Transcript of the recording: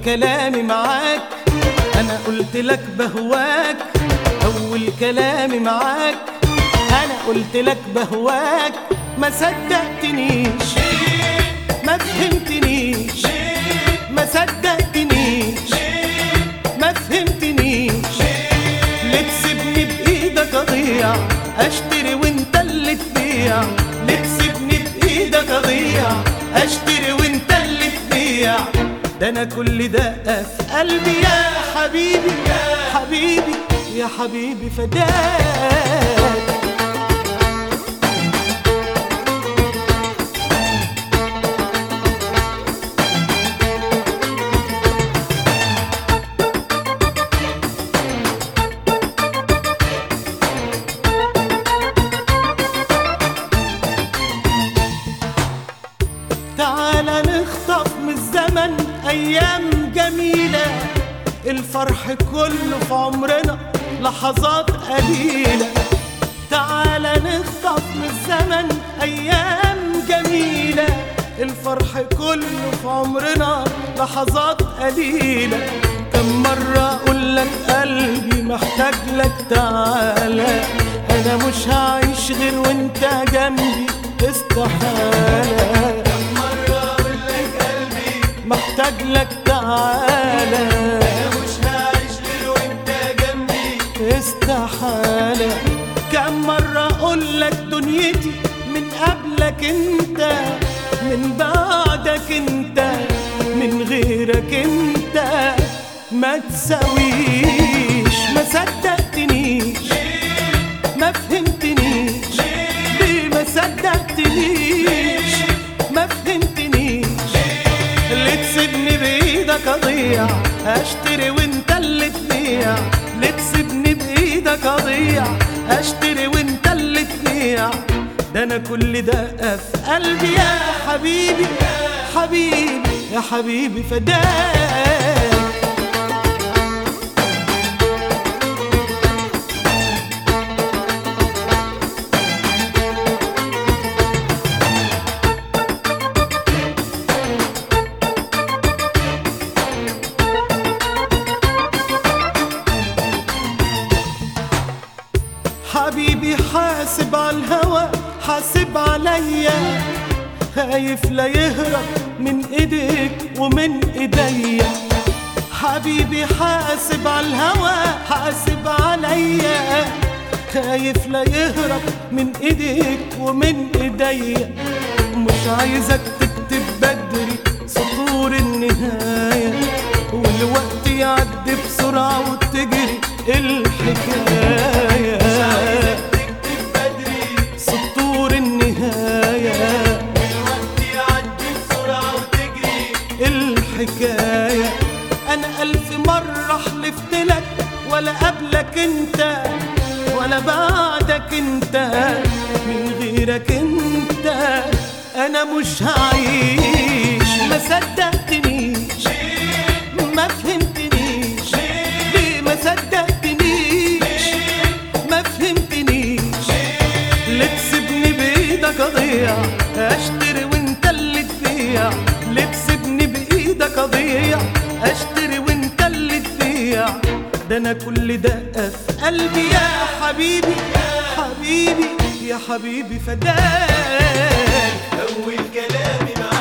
كلامي معاك انا قلت لك بهواك اول كلامي معاك انا قلت لك بهواك ما صدقتنيش ما فهمتنيش ما صدقتنيش ما فهمتنيش ليه تسيبني بايدك اضيع اشتري وانت اللي تبيع ليه تسيبني بايدك اضيع اشتري وانت اللي تبيع ده انا كل دقه في قلبي يا حبيبي يا حبيبي يا حبيبي فداك تعالى نخطف من الزمن ايام جميله الفرح كله في عمرنا لحظات قليله تعالى نخطف من الزمن ايام جميله الفرح كله في عمرنا لحظات قليله كم مرة أقول لك قلبي محتاج لك تعالى أنا مش هعيش غير وأنت جنبي استحالة محتاج لك تعالى مش هعيش غير وانت جنبي استحالة كم مرة أقول لك دنيتي من قبلك أنت من بعدك أنت من غيرك أنت ما تساويش ما صدقتنيش ما فهمتنيش ليه ما صدقتنيش ما فهمتنيش اللي تسيبني بايدك اضيع اشتري وانت اللي تبيع اللي تسيبني بايدك اضيع اشتري وانت اللي تبيع ده انا كل دقه في قلبي يا حبيبي حبيبي يا حبيبي فداك حبيبي حاسب على الهوى حاسب عليا خايف لا يهرب من ايديك ومن ايديا حبيبي حاسب على الهوى حاسب عليا خايف لا يهرب من ايديك ومن ايديا مش عايزك تكتب بدري سطور النهاية والوقت يعدي بسرعة وتجري الحكاية تكتب بدري سطور النهاية الوقت يعدي بسرعة وتجري الحكاية أنا ألف مرة حلفت لك ولا قبلك أنت ولا بعدك أنت من غيرك أنت أنا مش هعيش ما صدقتنيش ما فهمتنيش ليه ما صدقتنيش ما فهمتنيش ليه تسيبني بايدك اضيع اشتري وانت اللي تبيع ليه تسيبني بايدك اضيع اشتري وانت اللي تبيع ده انا كل دقه في قلبي يا حبيبي حبيبي يا حبيبي فداك أول كلامي معاك